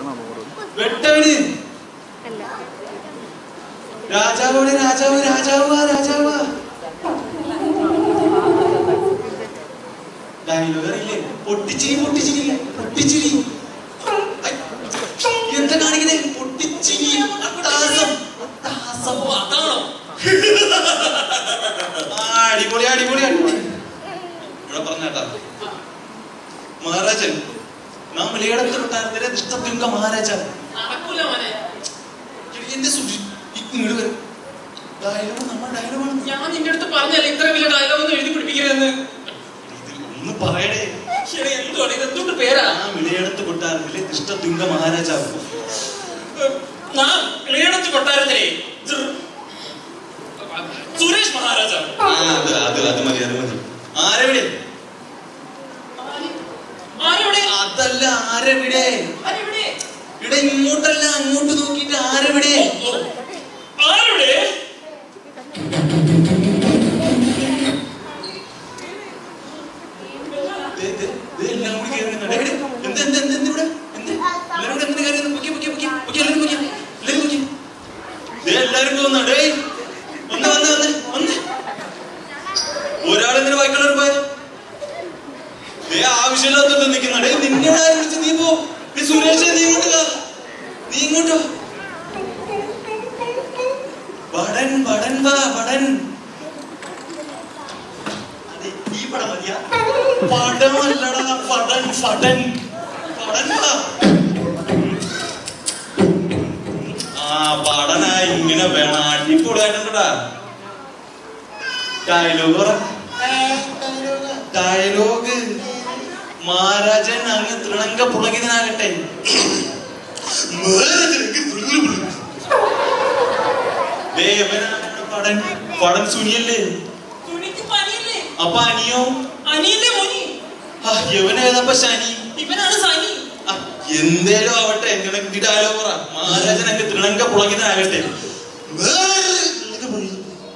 വെട്ടവന് രാജാവോടെ രാജാവ് രാജാവ് രാജാവ് ഡയലോഗ് അറിയില്ലേ പൊട്ടിച്ചിരി പൊട്ടിച്ചിരി പൊട്ടിച്ചിരി ഐ, എന്താ കാണിക്കണേ പൊട്ടിച്ചിരി അട്ടഹാസം അട്ടഹാസം അതാണോ ആ, അടിപൊളി അടിപൊളി അടിപൊളി ഇവിടെ പറഞ്ഞേട്ടാ മഹാരാജൻ നാം വിലയിടത്ത് കൊട്ടാരത്തിലെ ദുഷ്ടതുംഗ മഹാരാജാവ് നടക്കൂല മോനെ എടി, എന്റെ സുഷി ഇങ്ങോട്ട് വരും ഡയലോഗ് നമ്മൾ ഡയലോഗാണ് ഞാൻ നിന്റെ അടുത്ത് പറഞ്ഞല്ലേ ഇത്ര വലിയ ഡയലോഗ് ഒന്നും എഴുതി പിടിപ്പിക്കരുതെന്ന് ഇത് ഒന്ന് പറയടേ ശരി എന്തുവാണ് ഇത് എന്തുകൊണ്ട് പേരാ ആ വിലയിടത്ത് കൊട്ടാരത്തിലെ ദുഷ്ടതുംഗ മഹാരാജാവ് നാം ഇളയടത്ത് കൊട്ടാരത്തിലെ ദൃ- സുരേഷ് മഹാരാജാവ് ആ അത് അത് അത് മതി അത് മതി ആരെവിടെ ആരെവിടെ അതല്ല ആരെവിടെ ആരെവിടെ ഇവിടെ ഇങ്ങോട്ടല്ല അങ്ങോട്ട് നോക്കിയിട്ട് ആരെവിടെ ഓ, ഓ. ആരെവിടെ ദേ, ദേ, ദേ എല്ലാം കൂടി കേറി നിന്നോ. ഡേ, ഡേ, എന്ത്, എന്ത്, എന്ത്, എന്ത് ഇവിടെ? എന്ത്? എല്ലാവരും കൂടി എന്തിന് കേറി നിന്ന്? പൊക്കി, പൊക്കി, പൊക്കി, പൊക്കി, എല്ലാവരും പൊക്കി, എല്ലാവരും പൊക്കി. ദേ എല്ലാവരും പോകുന്നു. ഡേ, വന്ന്, വന്ന്, വന്ന്, വന്ന്. ഒരാളെന്തിന് വായിക്കളർ പോയ ദേ ആവശ്യമില്ലാത്തത് നിൽക്കുന്ന ഡേ നിന്നെ ആര് വിളിച്ച് നീ പോ ഡേ സുരേഷ് നീ ഇങ്ങോട്ട് വാ നീ ഇങ്ങോട്ട് വാ വടൻ വടൻ വാ വടൻ അതെ ഈ പടം മതിയാ പടമല്ലടാ പടൻ പടൻ പടൻ വാ ആ പടനാ ഇങ്ങനെ വേണം അടിപൊളിയായിട്ടുണ്ടടാ ഡയലോഗ് പറ ഡയലോഗ് മഹാരാജൻ അങ്ങ് തൃണങ്ക പുളകിതനാകട്ടെ മഹാരാജൻ അങ്ങ് തൃണങ്ക പുളകിതൻ. ദേ, ഇവനാണ് നമ്മുടെ പടൻ പടൻ സുനിയല്ലേ തുണിക്ക് പനിയല്ലേ അപ്പൊ അനിയോ അനിയല്ലേ മോനി ആ, ഇവനേതപ്പ ശനി ഇവനാണ് സനി ആ, എന്തേലും ആവട്ടെ നിനക്ക് ഡയലോഗ് പറ മഹാരാജൻ അങ്ങ് തൃണങ്ക പുളകിതനാകട്ടെ മഹാരാജൻ തൃണങ്ക പുളകിതൻ.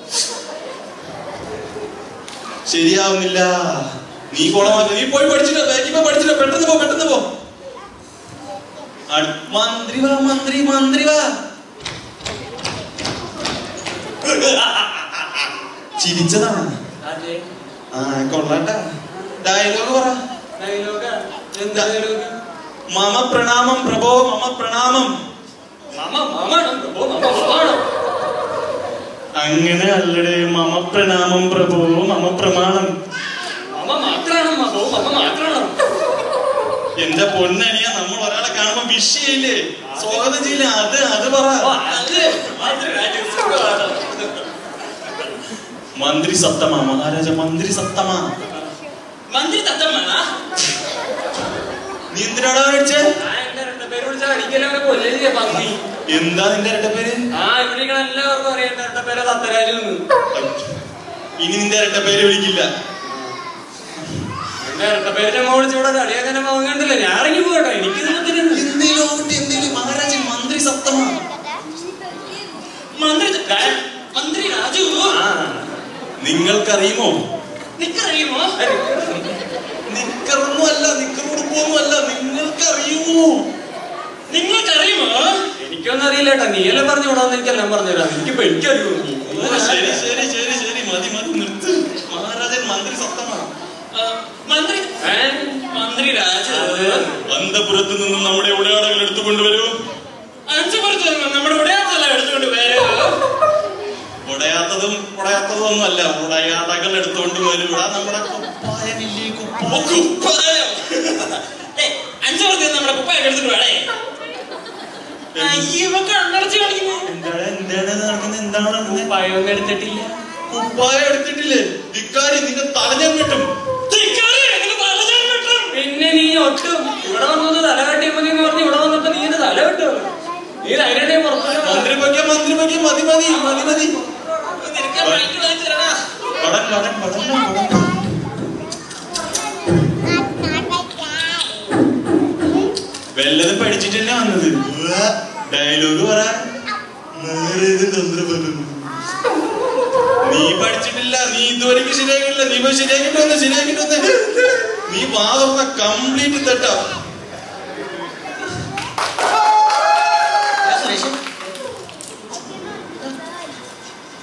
ശരിയാവുന്നില്ല നീ കുളമാക്ക നീ പോയി പഠിച്ചിട്ടോ ബാക്കി പോ പഠിച്ചിട്ടോ പെട്ടെന്ന് പോ പെട്ടെന്ന് പോ അട്- മന്ത്രി വാ മന്ത്രി മന്ത്രി വാ ചിരിച്ചതാണ് അതെ ആ കൊള്ളാട്ടാ ഡയലോഗ് പറ ഡയലോഗ് എന്താ ഡയലോഗ് മമ പ്രണാമം പ്രഭോ മമ പ്രണാമം മമ മമാണ് പ്രഭു മമ മമാണ് അങ്ങനെ അല്ലടേ മമ പ്രണാമം പ്രഭോ മമ പ്രമാണം മമ മാത്രാണ് മമോ മമ മാത്രാണ് എന്റെ പൊന്നനിയ നമ്മൾ ഒരാളെ കാണുമ്പോ വിഷ് ചെയ്യില്ലേ സ്വാഗതം ചെയ്യില്ലേ അത് അത് പറ ഓ, അത് മാത്രം രാജ്യം സുഖമാണ്. മന്ത്രി സത്തമ മഹാരാജ മന്ത്രി സത്തമ മന്ത്രി തത്തമ്മ നീ എന്തിനാടാ മേടിച്ചേ ആ എന്റെ രണ്ട് പേര് വിളിച്ചാൽ അടിക്കലൊക്കെ കൊല്ലേ പന്നി എന്താ നിന്റെ ഇരട്ട പേര് ആ ഇവിടെ എല്ലാവർക്കും അറിയാം എന്റെ രണ്ട് പേരെ തത്തരാജു ഇനി നിന്റെ ഇരട്ട പേര് വിളിക്കില്ല എന്റെ ഇരട്ട പേര് വിളിച്ച് ഇവിടെ കളിയാക്കാനെ വാങ്ങണ്ടല്ലോ ഞാൻ ഇറങ്ങി പോകട്ടോ എനിക്ക് ഇതിന് എന്തേലും ആവട്ടെ എന്തേലും മഹാരാജൻ മന്ത്രി സത്തമ മന്ത്രി ത- മന്ത്രി രാജു ആ നിങ്ങൾക്കറിയുമോ നിക്കറിയുമോ നിക്കറൊന്നും അല്ല നിക്കർ ഉടുപ്പൊന്നും അല്ല നിങ്ങൾക്കറിയുമോ നിങ്ങൾക്കറിയുമോ എനിക്കൊന്നും അറിയില്ല കേട്ടോ നീയല്ലേ പറഞ്ഞു വിടാന്ന് എനിക്കെല്ലാം പറഞ്ഞു തരാം എനിക്കിപ്പോ എനിക്കറിയുമോ ഓ, ശരി ശരി ശരി ശരി മതി മതി നിർത്ത് മഹാരാജൻ മന്ത്രി സത്തമാണ് ആ, മന്ത്രി ഏ? മന്ത്രി രാജു അന്തപുരത്ത് നിന്നും നമ്മുടെ ഉടയാടകൾ എടുത്തുകൊണ്ടുവരൂ അഞ്ചു പുറത്ത് നമ്മുടെ ഉടയാത്തല്ല എടുത്തുകൊണ്ട് വരൂ ഉടയാത്തതും ഉടയാത്തതും ഒന്നും അല്ല ഉടയാടകൾ എടുത്തുകൊണ്ട് വരൂ ഇവിടെ നമ്മുടെ കുപ്പായമില്ലേ ഓ, കുപ്പായം കുപ്പായം ഏ, അഞ്ചു പുറത്ത് നമ്മുടെ കുപ്പായം എടുത്തിട്ട് വേണേ അയ്യോ കണ്ണടച്ച് കളിക്കുന്നു എന്താണ് എന്താണ് നടക്കുന്നത് എന്താണ് നടക്കുന്നത് കുപ്പായം ഒന്നും എടുത്തിട്ടില്ല കുപ്പായം എടുത്തിട്ടില്ലേ ഇക്കാരി നിന്റെ തലഞ്ഞം കിട്ടും ധിക്കാരി, നിനക്ക് തലചാൻ വെട്ടും. പിന്നെ നീ ഒട്ടും ഇവിടെ വന്നത് തല കെട്ടിയാൽ മതി എന്ന് പറഞ്ഞ് ഇവിടെ വന്നപ്പോ നീ എന്റെ തല വെട്ടും നീ ധൈര്യത്തെ പുറത്തു മന്ത്രി പൊയ്ക്കോ മന്ത്രി പൊയ്ക്കോ മതി മതി മതി മതി നിനക്ക് വഴിക്ക് വാങ്ങിച്ചു തരണ വടൻ വടൻ വടൻ വടൻ വല്ലതും പഠിച്ചിട്ടല്ലേ വന്നത് ഡയലോഗ് പറ മഹാരാജ തന്ത്രപദം. നീ പഠിച്ചിട്ടില്ല നീ ഇതുവരെയ്ക്ക് ശരിയാക്കിയില്ല നീ പോയി ശരിയാക്കിട്ട് വന്ന് ശരിയാക്കിട്ട് വന്ന് നീ വാ തുറന്ന കംപ്ലീറ്റ് തെറ്റാ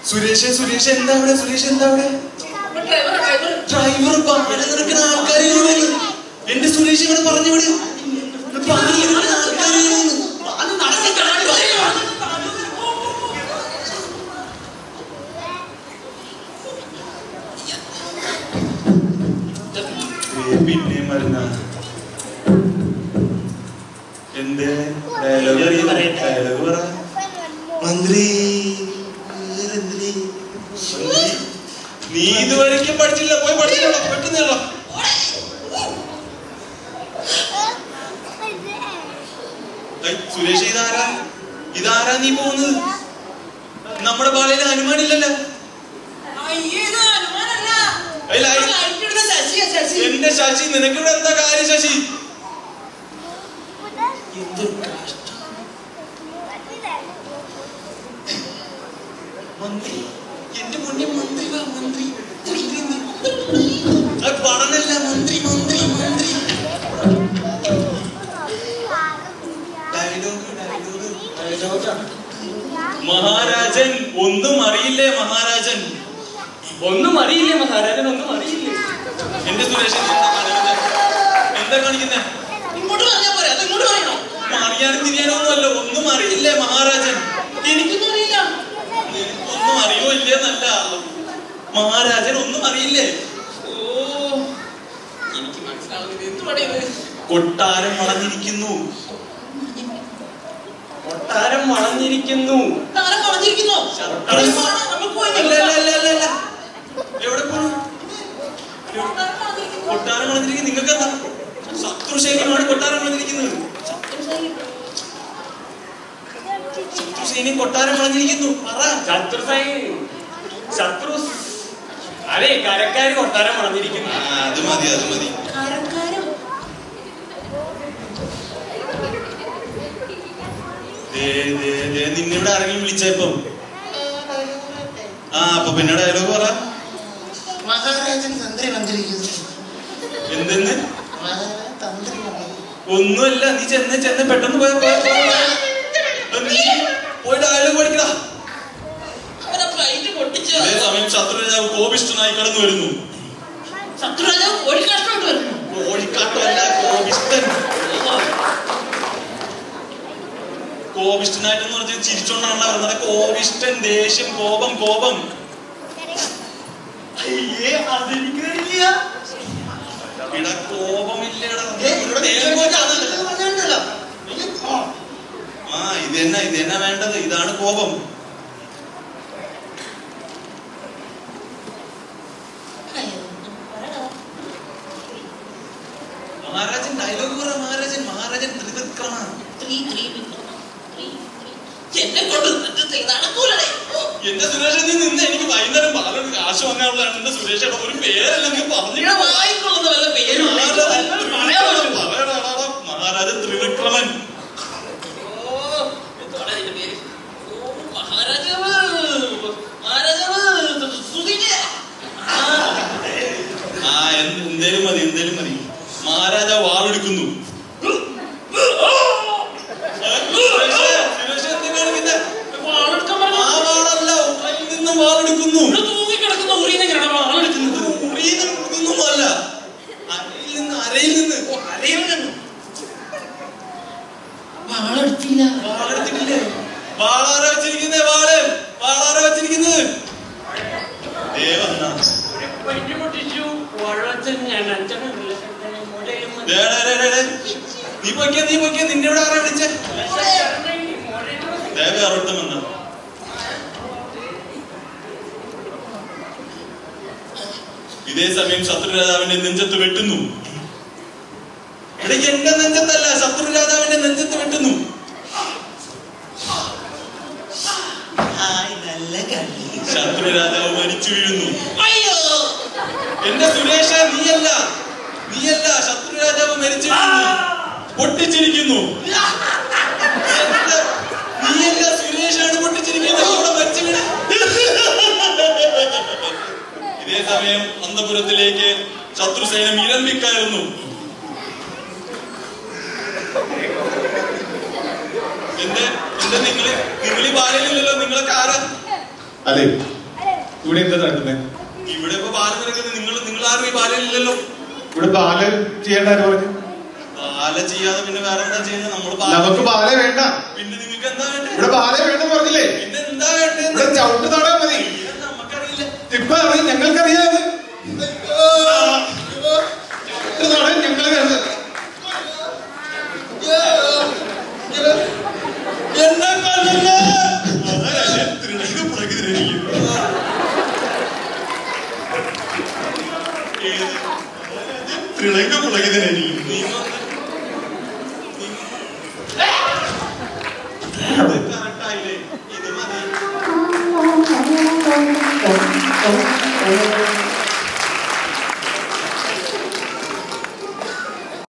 സുരേഷ് സുരേഷ് എന്താ അവിടെ സുരേഷ് എന്താ അവിടെ ഡ്രൈവർ ഡ്രൈവർ ഡ്രൈവർ പാല നിറക്കുന്ന ആൾക്കാരെ എന്റെ സുരേഷ് ഇവിടെ പറഞ്ഞു വിട് പാല നിറക്കുന്ന ആൾക്കാരെ അത് നടത്തി കാണുക പിന്നെ മരുന്ന എന്ത് ഡയലോഗ് അറിയാം ഡയലോഗ് പറ മന്ത്രി വേറെന്തിന്? മന്ത്രി, നീ ഇതുവരെയ്ക്കും പഠിച്ചില്ല പോയി പഠിച്ചില്ല പെട്ടെന്ന് സുരേഷ് ഇതാരാ ഇതാരാ നീ പോകുന്നത് നമ്മുടെ പാലയിൽ ഹനുമാനില്ലല്ലോ അയ്യത് അനുമാനല്ല അയ്യ, അയ്യ. ലൈറ്റിടുന്ന ശശിയാ ശശി എന്റെ ശശി നിനക്കിവിടെ എന്താ കാര്യം ശശി എന്തൊരു കഷ്ടം മന്ത്രി എന്റെ മുന്നേ മന്ത്രി വാ മന്ത്രി മന്ത്രി നീ. അത് പണനല്ല മന്ത്രി മന്ത്രി മന്ത്രി ഡയലോഗ് ഡയലോഗ് മഹാരാജൻ ഒന്നും അറിയില്ലേ മഹാരാജൻ ഒന്നും അറിയില്ലേ മഹാരാജൻ ഒന്നും അറിയില്ലേ എന്റെ സുരേഷൻ എന്താ കാണിക്കുന്നെ? എന്താ കാണിക്കുന്നേ ഇങ്ങോട്ട് പറഞ്ഞാ പോരെ അത് ഇങ്ങോട്ട് പറയണോ അറിയാനും തിരിയാനൊന്നും അല്ല ഒന്നും അറിയില്ലേ മഹാരാജൻ എനിക്കൊന്നും അറിയില്ല ഒന്നും അറിയോ ഇല്ലേന്നല്ല മഹാരാജൻ ഒന്നും അറിയില്ലേ ഓ എനിക്ക് മനസ്സിലാവുന്നത് എന്തുവാടേ ഇത് കൊട്ടാരം വളഞ്ഞിരിക്കുന്നു കൊട്ടാരം വളഞ്ഞിരിക്കുന്നു താരം വളഞ്ഞിരിക്കുന്നു കൊട്ടാരം- നമുക്ക് പോയി അല്ല അല്ല അല്ല അല്ല അല്ല എവിടെ പോണു കൊട്ടാരം വളഞ്ഞിരിക്കുന്നു. കൊട്ടാരം വളഞ്ഞിരിക്കുന്നു നിങ്ങൾക്ക് എന്താ ശത്രുശൈലിയുമാണ് കൊട്ടാരം വളഞ്ഞിരിക്കുന്നത് ശത്രുസൈന്യം കൊട്ടാരം വളഞ്ഞിരിക്കുന്നു പറ ശത്രു സൈ- ശത്രു അതെ കരക്കാര് കൊട്ടാരം വളഞ്ഞിരിക്കുന്നു ആ, അത് മതി അത് മതി ദേ, ദേ, ദേ, നിന്നിവിടെ ആരെങ്കിലും വിളിച്ചപ്പം ആ അപ്പൊ പിന്നെ ഡയലോഗ് പറ മഹാരാജൻ തന്ത്രി വന്നിരിക്കുന്നു എന്തെന്ന് മഹാരാജൻ തന്ത്രി വന്നു ഒന്നുമല്ല നീ ചെന്ന് ചെന്ന് പെട്ടെന്ന് പോയ പോയ നീ പോയി ഡയലോഗ് പഠിക്കടാ അവരെ ഫ്ലൈറ്റ് പൊട്ടിച്ച് അതേ സമയം ശത്രുരാജാവ് കോപിഷ്ടനായി കടന്നു വരുന്നു ശത്രുരാജാവ് കോഴി കഷ്ടമായിട്ട് വരുന്നു കോഴിക്കാട്ടമല്ല കോപിഷ്ടൻ കോപിഷ്ടനായിട്ടെന്ന് പറഞ്ഞാൽ ചിരിച്ചോണ്ടാണല്ലോ വരുന്നത് കോപിഷ്ടൻ ദേഷ്യം കോപം കോപം അയ്യേ അതെനിക്കറിയില്ല എടാ കോപമില്ലടാ ഏ, ഇവിടെ തേങ്ങോച്ചാന്നല്ല. പറഞ്ഞാണല്ലോ ആ ഇത് തന്നെ ഇത് തന്നെ വേണ്ടത് ഇതാണ് കോപം മഹാരാജൻ ഡയലോഗ് പറ മഹാരാജൻ മഹാരാജൻ ത്രിവിക്രമ എന്നെ കൊണ്ട് നടക്കൂലേ എന്റെ സുരേഷ് നീ നിന്ന് എനിക്ക് വൈകുന്നേരം പാലോട് കാശ് വാങ്ങാനുള്ളതാണ് എന്റെ സുരേഷ് എടാ ഒരു പേരല്ല നീ പറഞ്ഞു ഇവിടെ വായിക്കൊള്ളുന്ന വല്ല പേരും പറയാൻ പറ്റും മഹാരാജൻ ത്രിവിക്രമൻ ഓ, എന്തുവാടാ ഇതിന്റെ പേര്? ഓ, മഹാരാജാവ് മഹാരാജാവ് സുധീജ. ആ, ആ എന്ത് എന്തേലും മതി എന്തേലും മതി മഹാരാജാവ് വാളെടുക്കുന്നു സുരേഷേ, സുരേഷേ, എന്ത് കാണിക്കുന്നെ? വാളെടുക്കാൻ പറഞ്ഞു. ആ വാളല്ല ഉറയിൽ നിന്നും വാളെടുക്കുന്നു ഇവിടെ തൂങ്ങിക്കിടക്കുന്ന ഉറിയിൽ നിന്നാണ് വാളെടുക്കുന്നത്. ഉറിയിൽ നിന്നും അല്ല അരയിൽ നിന്ന് അരയിൽ നിന്ന് ഓ, അരയിൽ നിന്ന്. വാളെടുത്തില്ല വാളെടുത്തിട്ടില്ലേ വാളാര വെച്ചിരിക്കുന്നേ വാള് വാളാര വെച്ചിരിക്കുന്നത് ദേവന്ന പഞ്ഞു പൊട്ടിച്ചു വഴച്ചൻ ഞാൻ അച്ഛനില്ല മുലയും ദേ, ദേ, ദേ, ദേ, ദേ. നീ പൊയ്ക്കേ നീ പൊയ്ക്കേ നിന്നെ ഇവിടെ ആരാ വിളിച്ചേ ദേവ അറുട്ടം വന്ന ഇതേ സമയം ശത്രുരാജാവിന്റെ നെഞ്ചത്ത് വെട്ടുന്നു ഇടയ്ക്ക് എന്റെ നെഞ്ചത്തല്ല ശത്രുരാജാവിന്റെ നെഞ്ചത്ത് വെട്ടുന്നു ഹായ് നല്ല കളി ശത്രുരാജാവ് മരിച്ചു വീഴുന്നു അയ്യോ എന്റെ സുരേഷ നീയല്ല നീയല്ല ശത്രുരാജാവ് മരിച്ചു വീഴുന്നു പൊട്ടിച്ചിരിക്കുന്നു എന്റെ- നീയല്ല സുരേഷാണ് പൊട്ടിച്ചിരിക്കുന്നത് അവിടെ മരിച്ചു വീണ ഇതേ സമയം അന്തപുരത്തിലേക്ക് ശത്രുസേന ഇരമ്പിക്കയറുന്നു എന്ത് എന്ത് നിങ്ങള് നിങ്ങളീ ബാലയില്ലല്ലോ നിങ്ങളൊക്കെ ആരാ അതെ ഇവിടെ എന്താ നടക്കുന്നേ ഇവിടെ ഇപ്പൊ പാല് നിറക്കുന്നത് നിങ്ങൾ നിങ്ങൾ ആരും ഈ പാലില്ലല്ലോ ഇവിടെ പാല് ചെയ്യേണ്ട ആര് പറഞ്ഞു പാല ചെയ്യാതെ പിന്നെ വേറെ എന്താ ചെയ്യുന്നത് നമ്മൾ നമുക്ക് പാല വേണ്ട പിന്നെ നിങ്ങൾക്ക് എന്താ വേണ്ടേ ഇവിടെ പാല വേണ്ടെന്ന് പറഞ്ഞില്ലേ പിന്നെ എന്താ വേണ്ടേ ഇവിടെ ചവിട്ട് തടാൻ മതി നമുക്കറിയില്ല ഇപ്പൊ അറിയാം ഞങ്ങൾക്കറിയാത് ചവിട്ട് തടാൻ ഞങ്ങൾ കരുത് എന്നെ കൊല്ലല്ലേ അതാ തൃണക്ക് പുറകിതിരിക്കുന്നു ഏത് തൃണക്ക് പുറകിതിരിക്കുന്നു കറക്റ്റായില്ലേ ഇത് മതി